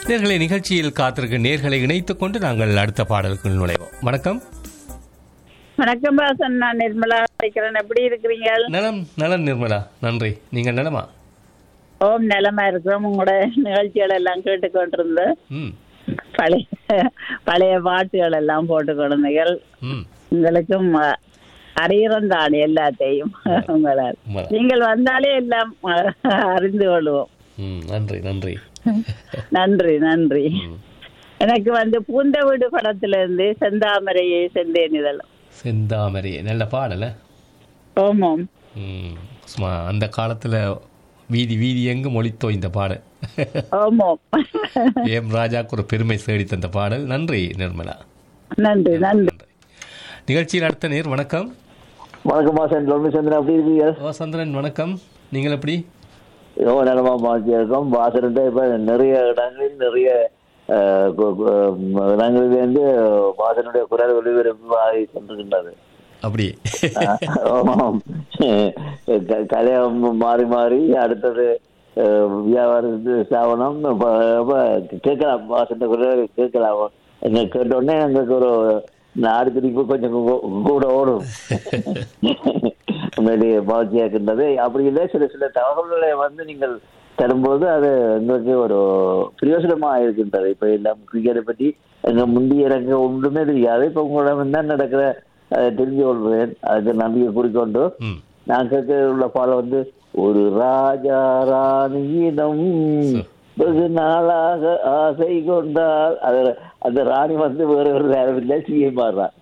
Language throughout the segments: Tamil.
நேர்களை நிகழ்ச்சியில் காத்திருக்க நேர்களை இணைத்துக் கொண்டு நாங்கள் அடுத்த பாடலுக்கு நுழைவோம் வணக்கம் வணக்கம் பாசன் நான் நிர்மலா இருக்கிறேன் எப்படி இருக்கிறீங்க நலம் நலம் நிர்மலா நன்றி நீங்கள் நலமா ஓம் நலமா இருக்கிறோம் உங்களோட நிகழ்ச்சிகள் எல்லாம் கேட்டுக்கொண்டிருந்தேன் ம் பழைய பழைய பாட்டுகள் எல்லாம் போட்டு கொடுந்தீர்கள் ம் உங்களுக்கும் அஹ், அறிகிறோம் தான் எல்லாத்தையும் உங்களால் உண்மைதான். நீங்கள் வந்தாலே எல்லாம் அஹ், அறிந்து கொள்வோம் ம் நன்றி நன்றி நன்றி நன்றி எனக்கு வந்து பூந்த வீடு படத்துல இருந்து செந்தாமரையை செந்தேன் இதெல்லாம் செந்தாமரை நல்ல பாடல ஓமோம் ம் சும்மா அந்த காலத்தில் வீதி வீதி எங்கும் ஒலித்தோ இந்த பாடல் ஓமோம் ஏம் ராஜாக்கு ஒரு பெருமை தேடி தந்த பாடல் நன்றி நிர்மலா நன்றி நன்றி நன்றி நிகழ்ச்சியில் அடுத்த நேர் வணக்கம் வணக்கம் மாசன் லொன்னு சந்திரன் அப்படி இருக்கீங்க ஓ சந்திரன் வணக்கம் நீங்கள் எப்படி ஏதோ நிலமா மாற்றி இருக்கோம் வாசன்ட்டு இப்ப நிறைய இடங்களில் நிறைய அஹ், கு- கு- இடங்களிலிருந்து வாசனுடைய குரல் ஒளிபரப்பு ஆகி கொண்டிருக்கின்றது அப்படி ஆமாம். க- கலையம் மாறி மாறி அடுத்தது அஹ், வியாபாரத்து ஸ்தாபனம் இப்ப- இப்ப கேட்கலாம் வாசன குரல் கேட்கலாம் எங்க கேட்டோடனே எங்களுக்கு ஒரு நாடு திருப்பி கொஞ்சம் கூ- கூட ஓடும் உண்மையிலேயே மகிழ்ச்சியா இருக்கின்றது அப்படி இல்லை சில சில தகவல்களை வந்து நீங்கள் தரும்போது அது எங்களுக்கு ஒரு பிரயோசனமா இருக்கின்றது இப்ப எல்லாம் கிரிக்கெட்டை பற்றி எங்க முந்தைய எனக்கு ஒன்றுமே தெரியாது இப்ப உங்களிடம் என்ன நடக்கிற அதை தெரிஞ்சு கொள்வேன் அதுக்கு நம்பிக்கை குறிக்கொண்டு ம் நான் கேட்க உள்ள பாடம் வந்து ஒரு ராஜா ராணியிடம் வெகு நாளாக ஆசை கொண்டால் அது அந்த ராணி வந்து வேற ஒரு நேரம் இல்லை சிஎம் மாறுறான்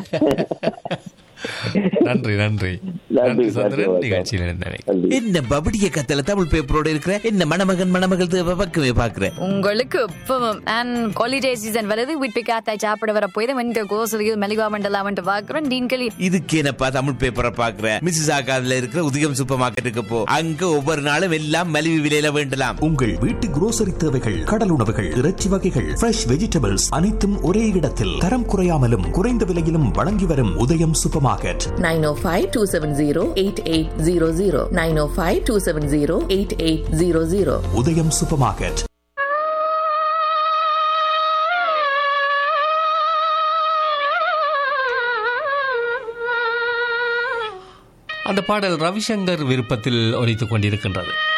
நன்றி நன்றி நன்றி சந்திரன் நிகழ்ச்சியில் நினைவு நன்றி. என்ன பபடிய கத்தல தமிழ் பேப்பரோட இருக்கிற என்ன மணமகன் மணமகள் தேவை பக்கமே பாக்குற உங்களுக்கு இப்பவும் அண்ட் ஹாலிடே சீசன் வருது வீட்டு காத்தாய் சாப்பிட வர போய் இந்த கோசலியில் மெலிகா மண்டலாம் வந்து பாக்குறோம் டீன்களி இதுக்கு என்னப்பா தமிழ் பேப்பரை பாக்குற மிஸ்ஸஸ் ஆகாதுல இருக்கிற உதயம் சூப்பர் மார்க்கெட்டுக்கு போ அங்க ஒவ்வொரு நாளும் எல்லாம் மலிவு விலையில வேண்டலாம் உங்கள் வீட்டு குரோசரி தேவைகள் கடல் உணவுகள் இறைச்சி வகைகள் ஃப்ரெஷ் வெஜிடபிள்ஸ் அனைத்தும் ஒரே இடத்தில் தரம் குறையாமலும் குறைந்த விலையிலும் வழங்கி வரும் உதயம் சூப்பர் மார்க்கெட் 905-270-8800 905-270-8800 உதயம் சூப்பர் மார்க்கெட் அந்த பாடல் ரவிசங்கர் விருப்பத்தில் ஒலித்துக் கொண்டிருக்கின்றது